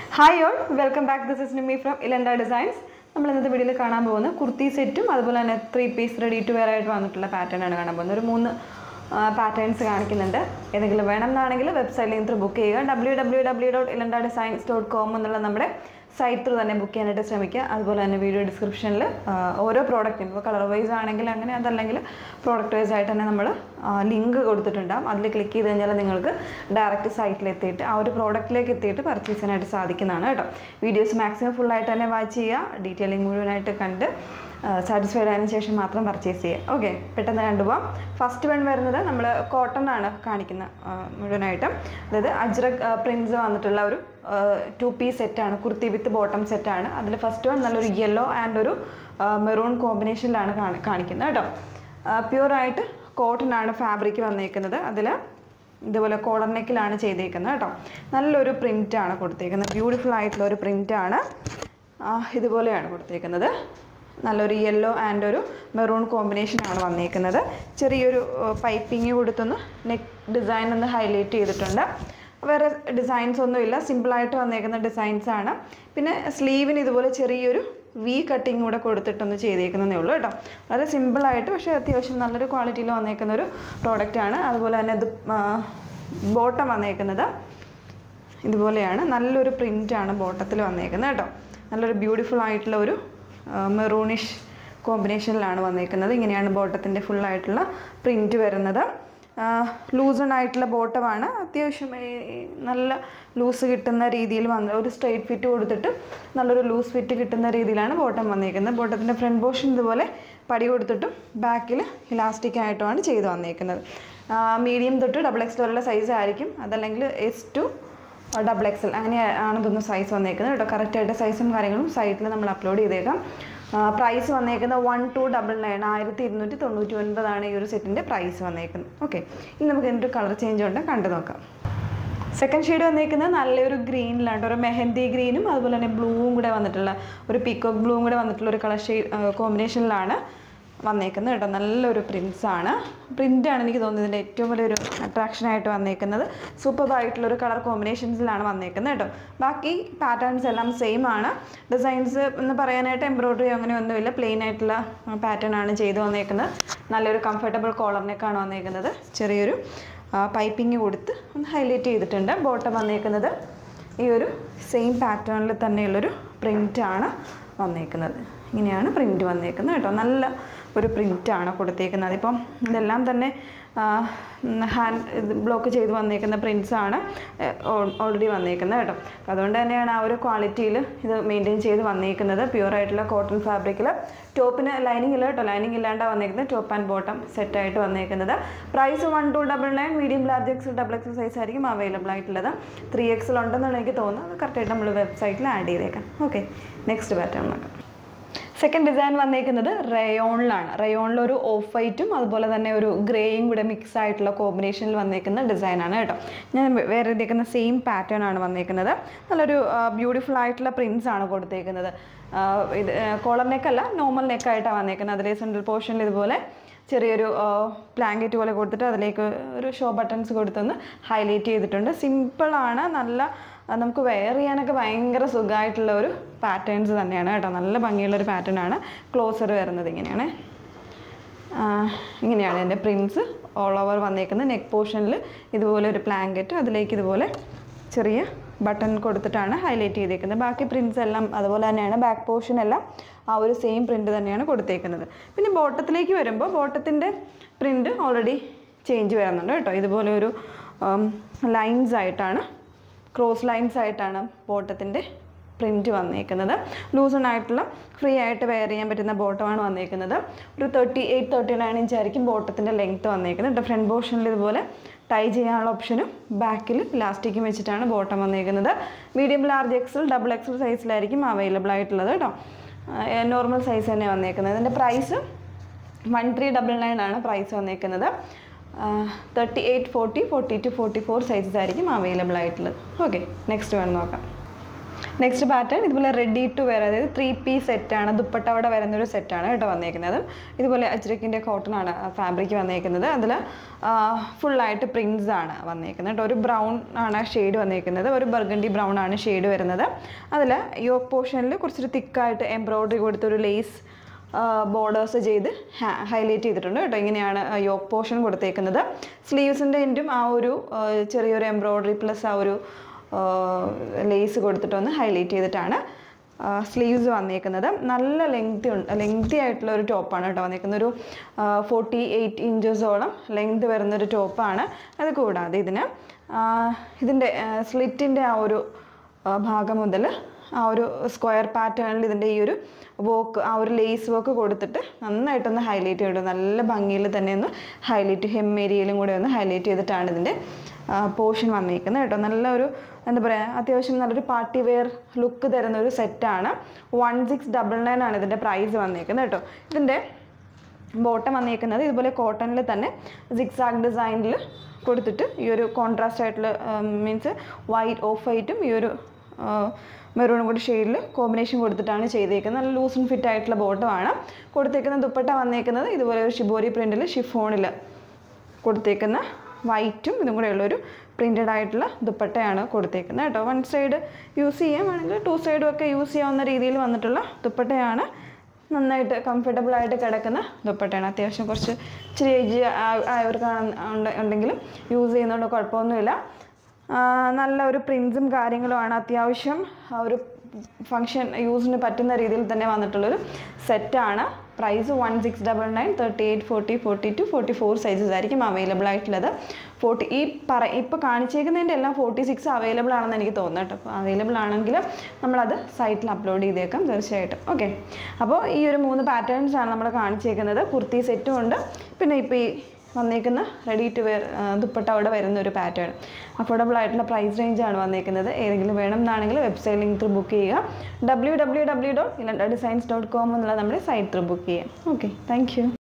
hi all welcome back this is Nimi from Ilanda designs നമ്മൾ ഇന്നത്തെ വീഡിയോയിൽ കാണാൻ പോകുന്നത് കുർത്തി സെറ്റും അതുപോലെ തന്നെ three piece ready to wear ആയിട്ട് വന്നിട്ടുള്ള പാറ്റേൺ ആണ് കാണാൻ പോകുന്നത് ഒരു മൂന്ന് പാറ്റേൺസ് കാണിക്കുന്നുണ്ട് ഏതെങ്കിലും വേണം എന്നാണെങ്കിൽ വെബ്സൈറ്റിൽ നിന്ന് ബുക്ക് ചെയ്യുക W W W dot Ilanda designs dot com എന്നുള്ള നമ്മുടെ സൈറ്റ് ത്രൂ തന്നെ ബുക്ക് ചെയ്യാനായിട്ട് ശ്രമിക്കുക അതുപോലെ തന്നെ വീഡിയോ ഡിസ്ക്രിപ്ഷനിൽ ഓരോ പ്രോഡക്റ്റിനും ഇപ്പോൾ കളർ വൈസ് ആണെങ്കിൽ അങ്ങനെ അതല്ലെങ്കിൽ പ്രോഡക്റ്റ് വൈസ് ആയിട്ട് തന്നെ നമ്മൾ ലിങ്ക് കൊടുത്തിട്ടുണ്ടാകും അതിൽ ക്ലിക്ക് ചെയ്ത് കഴിഞ്ഞാൽ നിങ്ങൾക്ക് ഡയറക്റ്റ് സൈറ്റിൽ എത്തിയിട്ട് ആ ഒരു പ്രോഡക്റ്റിലേക്ക് എത്തിയിട്ട് പർച്ചേസ് ചെയ്യാനായിട്ട് സാധിക്കുന്നതാണ് കേട്ടോ വീഡിയോസ് മാക്സിമം ഫുള്ളായിട്ട് തന്നെ വാച്ച് ചെയ്യുക ഡീറ്റെയിലിംഗ് മുഴുവനായിട്ട് കണ്ട് സാറ്റിസ്ഫൈഡ് ആയതിനു ശേഷം മാത്രം പർച്ചേസ് ചെയ്യുക ഓക്കെ പെട്ടെന്ന് കണ്ടുപോകാം ഫസ്റ്റ് വൺ വരുന്നത് നമ്മൾ കോട്ടൺ ആണ് കാണിക്കുന്നത് മുഴുവനായിട്ടും അതായത് അജ്രക് പ്രിൻസ് വന്നിട്ടുള്ള ഒരു ടു പീസ് സെറ്റാണ് കുർത്തി വിത്ത് ബോട്ടം സെറ്റാണ് അതിൽ ഫസ്റ്റ് വൺ നല്ലൊരു യെല്ലോ ആൻഡ് ഒരു മെറൂൺ കോമ്പിനേഷനിലാണ് കാണി കാണിക്കുന്നത് കേട്ടോ പ്യുവർ ആയിട്ട് കോട്ടൺ ആണ് ഫാബ്രിക് വന്നേക്കുന്നത് അതിൽ ഇതുപോലെ കോളർ നെക്കിലാണ് ചെയ്തേക്കുന്നത് കേട്ടോ നല്ലൊരു പ്രിൻ്റാണ് കൊടുത്തേക്കുന്നത് ബ്യൂട്ടിഫുൾ ആയിട്ടുള്ള ഒരു പ്രിൻ്റാണ് ഇതുപോലെയാണ് കൊടുത്തേക്കുന്നത് നല്ലൊരു യെല്ലോ ആൻഡ് ഒരു മെറൂൺ കോമ്പിനേഷനാണ് വന്നേക്കുന്നത് ചെറിയൊരു പൈപ്പിങ് കൊടുത്തൊന്ന് നെക്ക് ഡിസൈൻ ഒന്ന് ഹൈലൈറ്റ് ചെയ്തിട്ടുണ്ട് വേറെ ഡിസൈൻസ് ഒന്നുമില്ല സിമ്പിളായിട്ട് വന്നേക്കുന്ന ഡിസൈൻസ് ആണ് പിന്നെ സ്ലീവിന് ഇതുപോലെ ചെറിയൊരു വി കട്ടിങ് കൂടെ കൊടുത്തിട്ടൊന്ന് ചെയ്തേക്കുന്നതേ ഉള്ളൂ കേട്ടോ വളരെ സിമ്പിളായിട്ട് പക്ഷേ അത്യാവശ്യം നല്ലൊരു ക്വാളിറ്റിയിൽ വന്നേക്കുന്ന ഒരു പ്രോഡക്റ്റാണ് അതുപോലെ തന്നെ ഇത് ബോട്ടം വന്നേക്കുന്നത് ഇതുപോലെയാണ് നല്ലൊരു പ്രിൻ്റാണ് ബോട്ടത്തിൽ വന്നേക്കുന്നത് കേട്ടോ നല്ലൊരു ബ്യൂട്ടിഫുൾ ആയിട്ടുള്ള ഒരു മെറൂണിഷ് കോമ്പിനേഷനിലാണ് വന്നേക്കുന്നത് ഇങ്ങനെയാണ് ബോട്ടത്തിൻ്റെ ഫുള്ളായിട്ടുള്ള പ്രിൻറ്റ് വരുന്നത് ലൂസൺ ആയിട്ടുള്ള ബോട്ടമാണ് അത്യാവശ്യം നല്ല ലൂസ് കിട്ടുന്ന രീതിയിൽ വന്ന ഒരു സ്ട്രെയിറ്റ് ഫിറ്റ് കൊടുത്തിട്ട് നല്ലൊരു ലൂസ് ഫിറ്റ് കിട്ടുന്ന രീതിയിലാണ് ബോട്ടം വന്നേക്കുന്നത് ബോട്ടത്തിൻ്റെ ഫ്രണ്ട് പോർഷൻ ഇതുപോലെ പടി കൊടുത്തിട്ടും ബാക്കിൽ ഇലാസ്റ്റിക് ആയിട്ടുമാണ് ചെയ്ത് വന്നേക്കുന്നത് മീഡിയം തൊട്ട് ഡബിൾ എക്സ് വരെയുള്ള സൈസ് ആയിരിക്കും അതല്ലെങ്കിൽ എസ് ടു ഡബിൾ എക്സൽ അങ്ങനെ ആണ് ഇതൊന്ന് സൈസ് വന്നേക്കുന്നത് കേട്ടോ കറക്റ്റായിട്ട് സൈസും കാര്യങ്ങളും സൈറ്റിൽ നമ്മൾ അപ്ലോഡ് ചെയ്തേക്കാം പ്രൈസ് വന്നേക്കുന്നത് വൺ ടു ഡബിൾ നയൻ ആയിരത്തി ഇരുന്നൂറ്റി തൊണ്ണൂറ്റി ഒൻപതാണ് ഈ ഒരു സെറ്റിൻ്റെ പ്രൈസ് വന്നേക്കുന്നത് ഓക്കെ ഇനി നമുക്ക് ഇതിൻ്റെ കളർ ചേഞ്ച് ഉണ്ട് കണ്ടു നോക്കാം സെക്കൻഡ് ഷെയ്ഡ് വന്നേക്കുന്നത് നല്ലൊരു ഗ്രീനിലാണ് ഒരു മെഹന്തി ഗ്രീനും അതുപോലെ തന്നെ ബ്ലൂവും കൂടെ വന്നിട്ടുള്ള ഒരു പീക്കോക്ക് ബ്ലൂവും കൂടെ വന്നിട്ടുള്ള ഒരു കളർ ഷെയ്ഡ് കോമ്പിനേഷനിലാണ് വന്നേക്കുന്നത് കേട്ടോ നല്ലൊരു പ്രിൻസാണ് പ്രിൻ്റാണ് എനിക്ക് തോന്നുന്നത് ഇതിൻ്റെ ഏറ്റവും വലിയൊരു അട്രാക്ഷനായിട്ട് വന്നേക്കുന്നത് സൂപ്പറായിട്ടുള്ളൊരു കളർ കോമ്പിനേഷൻസിലാണ് വന്നേക്കുന്നത് കേട്ടോ ബാക്കി പാറ്റേൺസ് എല്ലാം സെയിം ആണ് ഡിസൈൻസ് എന്ന് പറയാനായിട്ട് എംബ്രോയ്ഡറി അങ്ങനെ ഒന്നുമില്ല പ്ലെയിൻ ആയിട്ടുള്ള പാറ്റേൺ ആണ് ചെയ്ത് വന്നേക്കുന്നത് നല്ലൊരു കംഫർട്ടബിൾ കോളറിനേക്കാണ് വന്നേക്കുന്നത് ചെറിയൊരു പൈപ്പിംഗ് കൊടുത്ത് ഒന്ന് ഹൈലൈറ്റ് ചെയ്തിട്ടുണ്ട് ബോട്ടം വന്നേക്കുന്നത് ഈ ഒരു സെയിം പാറ്റേണിൽ തന്നെയുള്ളൊരു പ്രിൻ്റാണ് വന്നേക്കുന്നത് ഇങ്ങനെയാണ് പ്രിൻറ്റ് വന്നേക്കുന്നത് കേട്ടോ നല്ല ഒരു പ്രിൻ്റാണ് കൊടുത്തേക്കുന്നത് അതിപ്പം ഇതെല്ലാം തന്നെ ഹാൻഡ് ഇത് ബ്ലോക്ക് ചെയ്ത് വന്നേക്കുന്ന പ്രിൻസാണ് ഓൾറെഡി വന്നേക്കുന്നത് കേട്ടോ അതുകൊണ്ട് തന്നെയാണ് ആ ഒരു ക്വാളിറ്റിയിൽ ഇത് മെയിൻറ്റെയിൻ ചെയ്ത് വന്നേക്കുന്നത് പ്യുവർ ആയിട്ടുള്ള കോട്ടൺ ഫാബ്രിക്കിൽ ടോപ്പിന് ലൈനിങ് ഇല്ല കേട്ടോ ലൈനിങ് ഇല്ലാണ്ടാണ് വന്നേക്കുന്നത് ടോപ്പ് ആൻഡ് ബോട്ടം സെറ്റായിട്ട് വന്നേക്കുന്നത് price one two double nine medium large X double X size ആയിരിക്കും അവൈലബിൾ ആയിട്ടുള്ളത് ത്രീ എക്സിൽ ഉണ്ടെന്നാണ് എനിക്ക് തോന്നുന്നത് അത് കറക്റ്റായിട്ട് നമ്മൾ വെബ്സൈറ്റിൽ ആഡ് ചെയ്തേക്കാം ഓക്കെ നെക്സ്റ്റ് പാറ്റേൺ നോക്കാം സെക്കൻഡ് ഡിസൈൻ വന്നേക്കുന്നത് റയോണിലാണ് റയോണിൽ ഒരു ഓഫ് വൈറ്റും അതുപോലെ തന്നെ ഒരു ഗ്രേയും കൂടെ മിക്സ് ആയിട്ടുള്ള കോമ്പിനേഷനിൽ വന്നേക്കുന്ന ഡിസൈനാണ് കേട്ടോ ഞാൻ വേറെ ഇതേക്കുന്ന സെയിം പാറ്റേൺ ആണ് വന്നേക്കുന്നത് നല്ലൊരു ബ്യൂട്ടിഫുൾ ആയിട്ടുള്ള പ്രിൻസ് ആണ് കൊടുത്തേക്കുന്നത് ഇത് കോളർ നെക്കല്ല നോർമൽ നെക്കായിട്ടാണ് വന്നേക്കുന്നത് അതിലെ സെൻട്രൽ പോർഷനിൽ ഇതുപോലെ ചെറിയൊരു പ്ലാങ്കറ്റ് പോലെ കൊടുത്തിട്ട് അതിലേക്ക് ഒരു ഷോ ബട്ടൺസ് കൊടുത്തൊന്ന് ഹൈലൈറ്റ് ചെയ്തിട്ടുണ്ട് സിമ്പിളാണ് നല്ല നമുക്ക് വെയർ ചെയ്യാനൊക്കെ ഭയങ്കര സുഖമായിട്ടുള്ള ഒരു പാറ്റേൺസ് തന്നെയാണ് കേട്ടോ നല്ല ഭംഗിയുള്ളൊരു പാറ്റേൺ ആണ് ക്ലോസർ വരുന്നത് ഇങ്ങനെയാണ് ഇങ്ങനെയാണ് എൻ്റെ പ്രിൻസ് ഓൾ ഓവർ വന്നേക്കുന്നത് നെക്ക് പോർഷനിൽ ഇതുപോലെ ഒരു പ്ലാങ്കറ്റ് അതിലേക്ക് ഇതുപോലെ ചെറിയ ബട്ടൺ കൊടുത്തിട്ടാണ് ഹൈലൈറ്റ് ചെയ്തേക്കുന്നത് ബാക്കി പ്രിൻസ് എല്ലാം അതുപോലെ തന്നെയാണ് ബാക്ക് പോർഷൻ എല്ലാം ആ ഒരു സെയിം പ്രിൻറ്റ് തന്നെയാണ് കൊടുത്തേക്കുന്നത് പിന്നെ ബോട്ടത്തിലേക്ക് വരുമ്പോൾ ബോട്ടത്തിൻ്റെ പ്രിൻറ്റ് ഓൾറെഡി ചേഞ്ച് വരുന്നുണ്ട് കേട്ടോ ഇതുപോലെ ഒരു ലൈൻസ് ആയിട്ടാണ് ക്രോസ് ലൈൻസ് ആയിട്ടാണ് ബോട്ടത്തിൻ്റെ പ്രിൻറ്റ് വന്നേക്കുന്നത് ലൂസൺ ആയിട്ടുള്ള ഫ്രീ ആയിട്ട് വെയർ ചെയ്യാൻ പറ്റുന്ന ബോട്ടമാണ് വന്നേക്കുന്നത് ഒരു thirty eight thirty nine inch ആയിരിക്കും ബോട്ടത്തിൻ്റെ ലെങ്ത്ത് വന്നേക്കുന്നത് ഫ്രണ്ട് പോർഷനിൽ ഇതുപോലെ ടൈ ചെയ്യാനുള്ള ഓപ്ഷനും ബാക്കിൽ ഇലാസ്റ്റിക്കും വെച്ചിട്ടാണ് ബോട്ടം വന്നേക്കുന്നത് medium large XL double XL സൈസിലായിരിക്കും അവൈലബിൾ ആയിട്ടുള്ളത് കേട്ടോ നോർമൽ സൈസ് തന്നെ വന്നേക്കുന്നത് ഇതിൻ്റെ price one three double nine ആണ് പ്രൈസ് വന്നേക്കുന്നത് thirty eight forty forty two forty four sizes ആയിരിക്കും അവൈലബിൾ ആയിട്ടുള്ളത് ഓക്കെ നെക്സ്റ്റ് വേണം നോക്കാം നെക്സ്റ്റ് പാറ്റേൺ ഇതുപോലെ റെഡി ടു വെയർ അതായത് ത്രീ പീസ് സെറ്റാണ് ദുപ്പട്ട അവിടെ വരുന്ന ഒരു സെറ്റാണ് കേട്ടോ വന്നേക്കുന്നത് ഇതുപോലെ അജ്രക്കിൻ്റെ കോട്ടൺ ആണ് ഫാബ്രിക് വന്നേക്കുന്നത് അതിൽ ഫുള്ളായിട്ട് പ്രിൻസ് ആണ് വന്നേക്കുന്നത് കേട്ടോ ഒരു ബ്രൗൺ ആണ് ഷെയ്ഡ് വന്നേക്കുന്നത് ഒരു ബർഗണ്ടി ബ്രൗൺ ആണ് ഷെയ്ഡ് വരുന്നത് അതിൽ യോക്ക് പോർഷനിൽ കുറച്ചൊരു തിക്കായിട്ട് എംബ്രോയ്ഡറി കൊടുത്തൊരു ലേസ് ബോർഡേഴ്സ് ചെയ്ത് ഹൈലൈറ്റ് ചെയ്തിട്ടുണ്ട് കേട്ടോ ഇങ്ങനെയാണ് യോക്ക് പോർഷൻ കൊടുത്തേക്കുന്നത് സ്ലീവ്സിൻ്റെ എൻഡും ആ ഒരു ആ, ചെറിയൊരു എംബ്രോയ്ഡറി പ്ലസ് ആ ഒരു ലേസ് കൊടുത്തിട്ടൊന്ന് ഹൈലൈറ്റ് ചെയ്തിട്ടാണ് സ്ലീവ്സ് വന്നേക്കുന്നത് നല്ല ലെങ്തി ഉണ്ട് ലെങ്തി ആയിട്ടുള്ള ഒരു ടോപ്പാണ് കേട്ടോ വന്നേക്കുന്നത് ഒരു ഫോർട്ടി എയ്റ്റ് ഇഞ്ചസോളം ലെങ്ത് വരുന്നൊരു ടോപ്പാണ് അത് കൂടാതെ ഇതിന് ഇതിൻ്റെ സ്ലിറ്റിൻ്റെ ആ ഒരു ആ, ഭാഗം മുതൽ ആ ഒരു സ്ക്വയർ പാറ്റേണിൽ ഇതിൻ്റെ ഈ ഒരു വർക്ക് ആ ഒരു ലേസ് വർക്ക് കൊടുത്തിട്ട് നന്നായിട്ടൊന്ന് ഹൈലൈറ്റ് ചെയ്തിട്ട് നല്ല ഭംഗിയിൽ തന്നെ ഒന്ന് ഹൈലൈറ്റ് ഹെം ഏരിയയിലും കൂടെ ഒന്ന് ഹൈലൈറ്റ് ചെയ്തിട്ടാണ് ഇതിൻ്റെ പോർഷൻ വന്നിരിക്കുന്നത് കേട്ടോ നല്ല ഒരു എന്താ പറയുക അത്യാവശ്യം നല്ലൊരു പാർട്ടി വെയർ ലുക്ക് തരുന്ന ഒരു സെറ്റാണ് വൺ സിക്സ് ഡബിൾ നയൻ ആണ് ഇതിൻ്റെ പ്രൈസ് വന്നിരിക്കുന്നത് കേട്ടോ ഇതിൻ്റെ ബോട്ടം വന്നിരിക്കുന്നത് ഇതുപോലെ കോട്ടണിൽ തന്നെ സിക്സാഗ് ഡിസൈനിൽ കൊടുത്തിട്ട് ഈ ഒരു കോൺട്രാസ്റ്റ് ആയിട്ടുള്ള മീൻസ് വൈറ്റ് ഓഫ് വൈറ്റും ഈ ഒരു മെറൂണും കൂടി ഷെയ്ഡിൽ കോമ്പിനേഷൻ കൊടുത്തിട്ടാണ് ചെയ്തേക്കുന്നത് നല്ല ലൂസ് ആൻഡ് ഫിറ്റ് ആയിട്ടുള്ള ബോട്ടമാണ് കൊടുത്തേക്കുന്ന ദുപ്പട്ട വന്നേക്കുന്നത് ഇതുപോലെ ഒരു ഷിബോരി പ്രിൻറ്റിൽ ഷിഫോണിൽ കൊടുത്തേക്കുന്ന വൈറ്റും ഇതും കൂടെ ഉള്ളൊരു പ്രിൻറ്റഡ് ആയിട്ടുള്ള ദുപ്പട്ടയാണ് കൊടുത്തേക്കുന്നത് കേട്ടോ വൺ സൈഡ് യൂസ് ചെയ്യാം വേണമെങ്കിൽ ടു സൈഡും ഒക്കെ യൂസ് ചെയ്യാവുന്ന രീതിയിൽ വന്നിട്ടുള്ള ദുപ്പട്ടയാണ് നന്നായിട്ട് കംഫർട്ടബിൾ ആയിട്ട് കിടക്കുന്ന ദുപ്പട്ടയാണ് അത്യാവശ്യം കുറച്ച് ഇച്ചിരി ഏജ് ആയവർക്കാണ് ഉണ്ട്- ഉണ്ടെങ്കിലും യൂസ് ചെയ്യുന്നതുകൊണ്ട് കുഴപ്പമൊന്നുമില്ല ആ, നല്ല ഒരു പ്രിൻസും കാര്യങ്ങളുമാണ് അത്യാവശ്യം ആ ഒരു ഫങ്ഷൻ യൂസിന് പറ്റുന്ന രീതിയിൽ തന്നെ വന്നിട്ടുള്ളൊരു സെറ്റാണ് price one six double nine thirty eight forty forty two forty four sizes ആയിരിക്കും അവൈലബിൾ ആയിട്ടുള്ളത് ഫോർട്ടി ഈ പറ ഇപ്പോൾ കാണിച്ചേക്കുന്നതിൻ്റെ എല്ലാം ഫോർട്ടി സിക്സ് അവൈലബിൾ ആണെന്ന് എനിക്ക് തോന്നുന്നു കേട്ടോ അപ്പോൾ അവൈലബിൾ ആണെങ്കിൽ നമ്മളത് സൈറ്റിൽ അപ്ലോഡ് ചെയ്തേക്കാം തീർച്ചയായിട്ടും ഓക്കെ അപ്പോൾ ഈ ഒരു മൂന്ന് പാറ്റേൺസ് ആണ് നമ്മൾ കാണിച്ചേക്കുന്നത് കുർത്തി സെറ്റും ഉണ്ട് പിന്നെ ഇപ്പോൾ ഈ വന്നേക്കുന്ന റെഡി ടു വെയർ ദുപ്പട്ട അവിടെ വരുന്ന ഒരു പാറ്റേൺ അഫോർഡബിൾ ആയിട്ടുള്ള പ്രൈസ് റേഞ്ചാണ് വന്നേക്കുന്നത് ഏതെങ്കിലും വേണം എന്നാണെങ്കിൽ വെബ്സൈറ്റ് ലിങ്ക് ത്രൂ ബുക്ക് ചെയ്യുക W W W dot Ilanda designs dot com എന്നുള്ള നമ്മുടെ സൈറ്റ് ത്രൂ ബുക്ക് ചെയ്യാം ഓക്കെ താങ്ക് യു